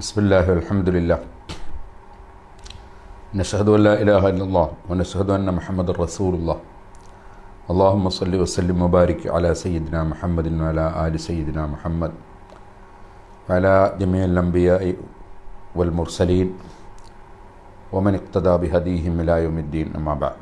بسم الله والحمد لله نشهد أن لا إله إلا الله ونشهد أن محمد رسول الله اللهم صل وسلم وبارك على سيدنا محمد وعلى آل سيدنا محمد وعلى جميع الأنبياء والمرسلين ومن اقتدى بهديهم إلى يوم الدين أما بعد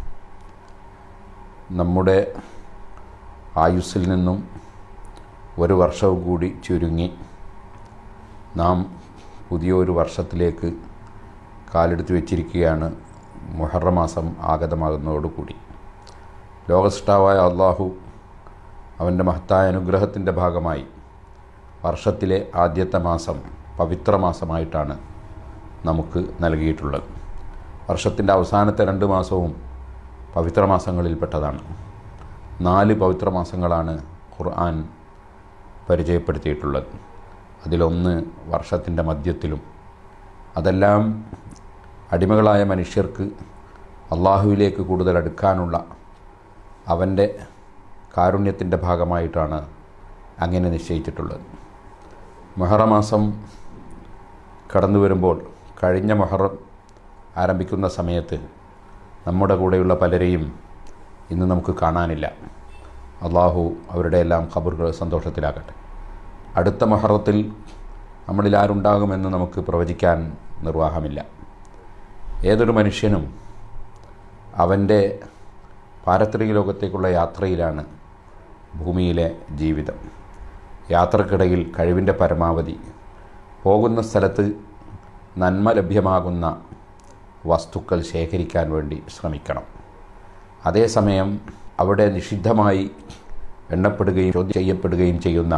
നമ്മുടെ ആയുസ്സിൽ നിന്നും ഒരു വർഷവും കൂടി ചുരുങ്ങി നാം പുതിയൊരു വർഷത്തിലേക്ക് കാലെടുത്ത് വെച്ചിരിക്കുകയാണ് മുഹറം മാസം ആഗതമാകുന്നതോടുകൂടി ലോകസ്റ്റാവായ അള്ളാഹു അവൻ്റെ മഹത്തായ അനുഗ്രഹത്തിൻ്റെ ഭാഗമായി വർഷത്തിലെ ആദ്യത്തെ മാസം പവിത്ര മാസമായിട്ടാണ് നമുക്ക് നൽകിയിട്ടുള്ളത് വർഷത്തിൻ്റെ അവസാനത്തെ രണ്ട് മാസവും പവിത്ര മാസങ്ങളിൽപ്പെട്ടതാണ് നാല് പവിത്ര മാസങ്ങളാണ് ഖുർആൻ പരിചയപ്പെടുത്തിയിട്ടുള്ളത് അതിലൊന്ന് വർഷത്തിൻ്റെ മധ്യത്തിലും അതെല്ലാം അടിമകളായ മനുഷ്യർക്ക് അള്ളാഹുവിലേക്ക് കൂടുതൽ അടുക്കാനുള്ള അവൻ്റെ കാരുണ്യത്തിൻ്റെ ഭാഗമായിട്ടാണ് അങ്ങനെ നിശ്ചയിച്ചിട്ടുള്ളത് മൊഹറമാസം കടന്നു വരുമ്പോൾ കഴിഞ്ഞ മൊഹറം ആരംഭിക്കുന്ന സമയത്ത് നമ്മുടെ കൂടെയുള്ള പലരെയും ഇന്ന് നമുക്ക് കാണാനില്ല അള്ളാഹു അവരുടെ എല്ലാം ഖബറുകൾ സന്തോഷത്തിലാകട്ടെ അടുത്ത മൊഹറത്തിൽ നമ്മളിൽ ആരുണ്ടാകുമെന്ന് നമുക്ക് പ്രവചിക്കാൻ നിർവാഹമില്ല ഏതൊരു മനുഷ്യനും അവൻ്റെ പാരത്രിക ലോകത്തേക്കുള്ള യാത്രയിലാണ് ഭൂമിയിലെ ജീവിതം യാത്രക്കിടയിൽ കഴിവിൻ്റെ പരമാവധി പോകുന്ന സ്ഥലത്ത് നന്മ ലഭ്യമാകുന്ന വസ്തുക്കൾ ശേഖരിക്കാൻ വേണ്ടി ശ്രമിക്കണം അതേസമയം അവിടെ നിഷിദ്ധമായി എണ്ണപ്പെടുകയും ചോദ്യം ചെയ്യപ്പെടുകയും ചെയ്യുന്ന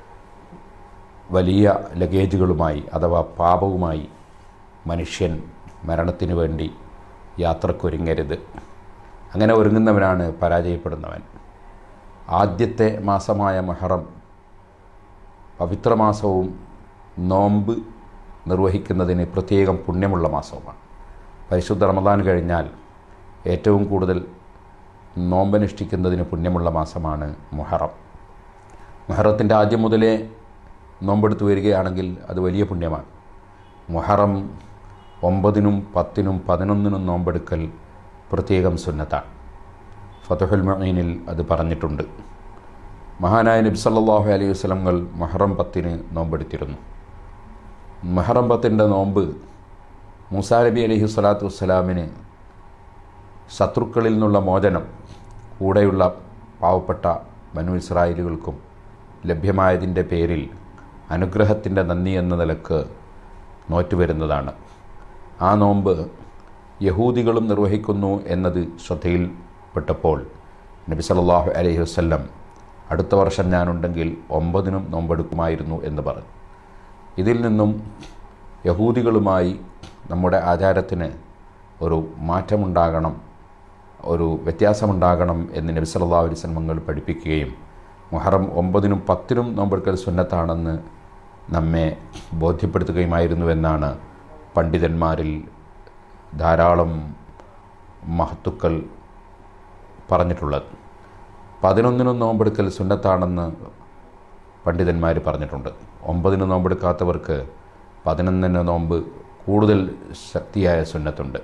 വലിയ ലഗേജുകളുമായി അഥവാ പാപവുമായി മനുഷ്യൻ മരണത്തിനു വേണ്ടി യാത്രക്കൊരുങ്ങരുത് അങ്ങനെ ഒരുങ്ങുന്നവനാണ് പരാജയപ്പെടുന്നവൻ ആദ്യത്തെ മാസമായ മഹറം പവിത്രമാസവും നോമ്പ് നിർവഹിക്കുന്നതിന് പ്രത്യേകം പുണ്യമുള്ള മാസവുമാണ് പരിശുദ്ധ റമദാൻ കഴിഞ്ഞാൽ ഏറ്റവും കൂടുതൽ നോമ്പനുഷ്ഠിക്കുന്നതിന് പുണ്യമുള്ള മാസമാണ് മുഹറം മുഹറത്തിൻ്റെ ആദ്യം മുതലേ നോമ്പെടുത്ത് വരികയാണെങ്കിൽ അത് വലിയ പുണ്യമാണ് മുഹറം ഒമ്പതിനും പത്തിനും പതിനൊന്നിനും നോമ്പെടുക്കൽ പ്രത്യേകം സുന്നത്താണ് ഫതുഹുൽ മൊയ്നിൽ അത് പറഞ്ഞിട്ടുണ്ട് മഹാനായ നബി സല്ലാഹു അലൈഹി വസ്ലങ്ങൾ മഹറം പത്തിന് നോമ്പെടുത്തിരുന്നു മഹറം പത്തിൻ്റെ നോമ്പ് മൂസാ നബി അലഹി സ്വലാത്തു വസ്സലാമിന് ശത്രുക്കളിൽ നിന്നുള്ള മോചനം കൂടെയുള്ള പാവപ്പെട്ട മനു ഇസ്രായേലുകൾക്കും ലഭ്യമായതിൻ്റെ പേരിൽ അനുഗ്രഹത്തിൻ്റെ നന്ദി എന്ന നിലക്ക് നോറ്റുവരുന്നതാണ് ആ നോമ്പ് യഹൂദികളും നിർവഹിക്കുന്നു എന്നത് ശ്രദ്ധയിൽപ്പെട്ടപ്പോൾ നബി സല്ലാഹു അലൈഹി വസ്ല്ലം അടുത്ത വർഷം ഞാനുണ്ടെങ്കിൽ ഒമ്പതിനും നോമ്പെടുക്കുമായിരുന്നു എന്ന് പറഞ്ഞു ഇതിൽ നിന്നും യഹൂദികളുമായി നമ്മുടെ ആചാരത്തിന് ഒരു മാറ്റമുണ്ടാകണം ഒരു വ്യത്യാസമുണ്ടാകണം എന്ന് നബി സല്ലാ അലിസ്ലമങ്ങൾ പഠിപ്പിക്കുകയും മുഹറം ഒമ്പതിനും പത്തിനും നോമ്പെടുക്കൽ സുന്നത്താണെന്ന് നമ്മെ ബോധ്യപ്പെടുത്തുകയുമായിരുന്നുവെന്നാണ് പണ്ഡിതന്മാരിൽ ധാരാളം മഹത്തുക്കൾ പറഞ്ഞിട്ടുള്ളത് പതിനൊന്നിനും നോമ്പെടുക്കൽ സുന്നത്താണെന്ന് പണ്ഡിതന്മാർ പറഞ്ഞിട്ടുണ്ട് ഒമ്പതിന് നോമ്പെടുക്കാത്തവർക്ക് പതിനൊന്നിന് നോമ്പ് കൂടുതൽ ശക്തിയായ സുന്നത്തുണ്ട്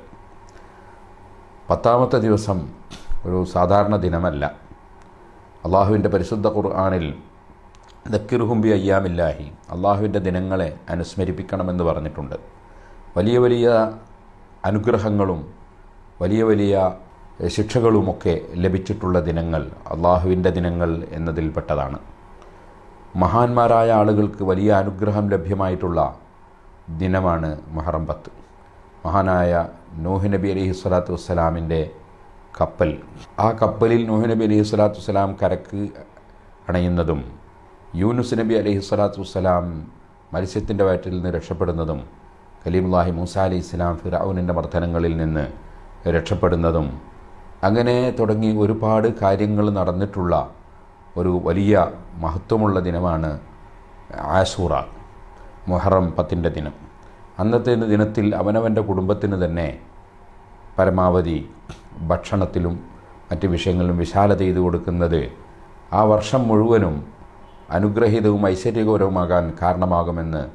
പത്താമത്തെ ദിവസം ഒരു സാധാരണ ദിനമല്ല അള്ളാഹുവിൻ്റെ പരിശുദ്ധ ഖുർആാനിൽ ദക്കിർഹുംബി അയ്യാമില്ലാഹി അള്ളാഹുവിൻ്റെ ദിനങ്ങളെ അനുസ്മരിപ്പിക്കണമെന്ന് പറഞ്ഞിട്ടുണ്ട് വലിയ വലിയ അനുഗ്രഹങ്ങളും വലിയ വലിയ ശിക്ഷകളുമൊക്കെ ലഭിച്ചിട്ടുള്ള ദിനങ്ങൾ അള്ളാഹുവിൻ്റെ ദിനങ്ങൾ എന്നതിൽപ്പെട്ടതാണ് മഹാന്മാരായ ആളുകൾക്ക് വലിയ അനുഗ്രഹം ലഭ്യമായിട്ടുള്ള ദിനമാണ് മഹറം പത്ത് മഹാനായ നൂഹ് നബി അലൈഹി സ്വലാത്തു വസ്സലാമിൻ്റെ കപ്പൽ ആ കപ്പലിൽ നൂഹ് നബി അലൈഹി സ്വലാത്തു വസ്സലാം കരക്ക് അണയുന്നതും യൂനുസ് നബി അലൈഹി സ്വലാത്തു വസ്സലാം മത്സ്യത്തിൻ്റെ വയറ്റിൽ നിന്ന് രക്ഷപ്പെടുന്നതും കലീമുല്ലാഹി മൂസ അലി ഇസ്ലാം ഫിറൌനിൻ്റെ മർദ്ദനങ്ങളിൽ നിന്ന് രക്ഷപ്പെടുന്നതും അങ്ങനെ തുടങ്ങി ഒരുപാട് കാര്യങ്ങൾ നടന്നിട്ടുള്ള ഒരു വലിയ മഹത്വമുള്ള ദിനമാണ് ആസൂറ മുഹറം പത്തിൻ്റെ ദിനം അന്നത്തെ ദിനത്തിൽ അവനവൻ്റെ കുടുംബത്തിന് തന്നെ പരമാവധി ഭക്ഷണത്തിലും മറ്റ് വിഷയങ്ങളിലും വിശാലത ചെയ്തു കൊടുക്കുന്നത് ആ വർഷം മുഴുവനും അനുഗ്രഹീതവും ഐശ്വര്യകരവുമാകാൻ കാരണമാകുമെന്ന്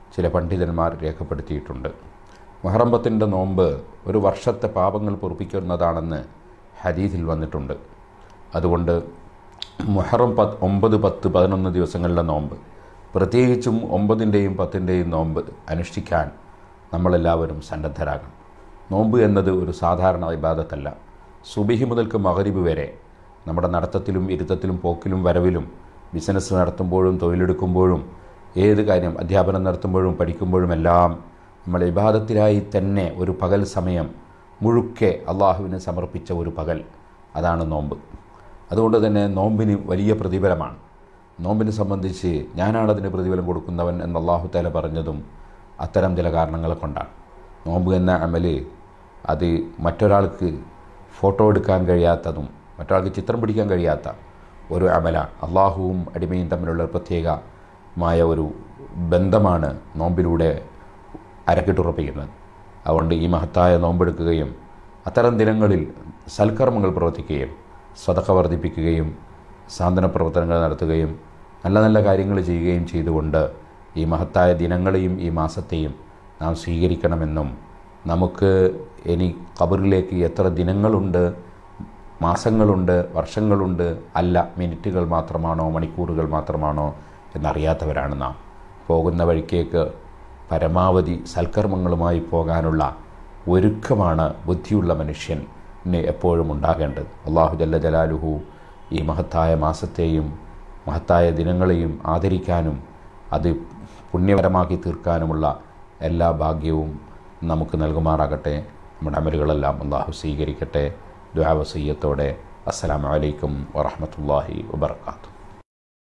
ചില പണ്ഡിതന്മാർ രേഖപ്പെടുത്തിയിട്ടുണ്ട് മുഹറം പത്തിൻ്റെ നോമ്പ് ഒരു വർഷത്തെ പാപങ്ങൾ പൊറുപ്പിക്കുന്നതാണെന്ന് ഹദീസിൽ വന്നിട്ടുണ്ട് അതുകൊണ്ട് മുഹറം പത്ത് ഒമ്പത് പത്ത് പതിനൊന്ന് ദിവസങ്ങളിലെ നോമ്പ് പ്രത്യേകിച്ചും ഒമ്പതിൻ്റെയും പത്തിൻ്റെയും നോമ്പ് അനുഷ്ഠിക്കാൻ നമ്മളെല്ലാവരും സന്നദ്ധരാകണം നോമ്പ് എന്നത് ഒരു സാധാരണ ഇബാദത്തല്ല സുബിഹി മുതൽക്ക് മകരിബ് വരെ നമ്മുടെ നടത്തത്തിലും ഇരുത്തത്തിലും പോക്കിലും വരവിലും ബിസിനസ് നടത്തുമ്പോഴും തൊഴിലെടുക്കുമ്പോഴും ഏത് കാര്യം അധ്യാപനം നടത്തുമ്പോഴും പഠിക്കുമ്പോഴും എല്ലാം നമ്മൾ ഇബാദത്തിലായി തന്നെ ഒരു പകൽ സമയം മുഴുക്കെ അള്ളാഹുവിന് സമർപ്പിച്ച ഒരു പകൽ അതാണ് നോമ്പ് അതുകൊണ്ട് തന്നെ നോമ്പിന് വലിയ പ്രതിഫലമാണ് നോമ്പിനെ സംബന്ധിച്ച് ഞാനാണ് അതിന് പ്രതിഫലം കൊടുക്കുന്നവൻ എന്ന് അള്ളാഹു താല പറഞ്ഞതും അത്തരം ചില കാരണങ്ങളെ കൊണ്ടാണ് നോമ്പ് എന്ന അമല് അത് മറ്റൊരാൾക്ക് ഫോട്ടോ എടുക്കാൻ കഴിയാത്തതും മറ്റൊരാൾക്ക് ചിത്രം പിടിക്കാൻ കഴിയാത്ത ഒരു അമലാണ് അള്ളാഹുവും അടിമയും തമ്മിലുള്ള പ്രത്യേകമായ ഒരു ബന്ധമാണ് നോമ്പിലൂടെ അരക്കിട്ടുറപ്പിക്കുന്നത് അതുകൊണ്ട് ഈ മഹത്തായ നോമ്പെടുക്കുകയും അത്തരം ദിനങ്ങളിൽ സൽക്കർമ്മങ്ങൾ പ്രവർത്തിക്കുകയും സ്വതക്ക വർദ്ധിപ്പിക്കുകയും സാന്ത്വന പ്രവർത്തനങ്ങൾ നടത്തുകയും നല്ല നല്ല കാര്യങ്ങൾ ചെയ്യുകയും ചെയ്തുകൊണ്ട് ഈ മഹത്തായ ദിനങ്ങളെയും ഈ മാസത്തെയും നാം സ്വീകരിക്കണമെന്നും നമുക്ക് ഇനി കബറിലേക്ക് എത്ര ദിനങ്ങളുണ്ട് മാസങ്ങളുണ്ട് വർഷങ്ങളുണ്ട് അല്ല മിനിറ്റുകൾ മാത്രമാണോ മണിക്കൂറുകൾ മാത്രമാണോ എന്നറിയാത്തവരാണ് നാം പോകുന്ന വഴിക്കേക്ക് പരമാവധി സൽക്കർമ്മങ്ങളുമായി പോകാനുള്ള ഒരുക്കമാണ് ബുദ്ധിയുള്ള മനുഷ്യന് എപ്പോഴും ഉണ്ടാകേണ്ടത് അള്ളാഹു ജല്ല ജലാലുഹു ഈ മഹത്തായ മാസത്തെയും മഹത്തായ ദിനങ്ങളെയും ആദരിക്കാനും അത് പുണ്യപരമാക്കി തീർക്കാനുമുള്ള എല്ലാ ഭാഗ്യവും നമുക്ക് നൽകുമാറാകട്ടെ നമ്മുടെ അമലുകളെല്ലാം അള്ളാഹു സ്വീകരിക്കട്ടെ ദ്വാവസീയത്തോടെ അസ്സലാമലൈക്കും വറഹമത്തല്ലാഹി വബർക്കാത്തു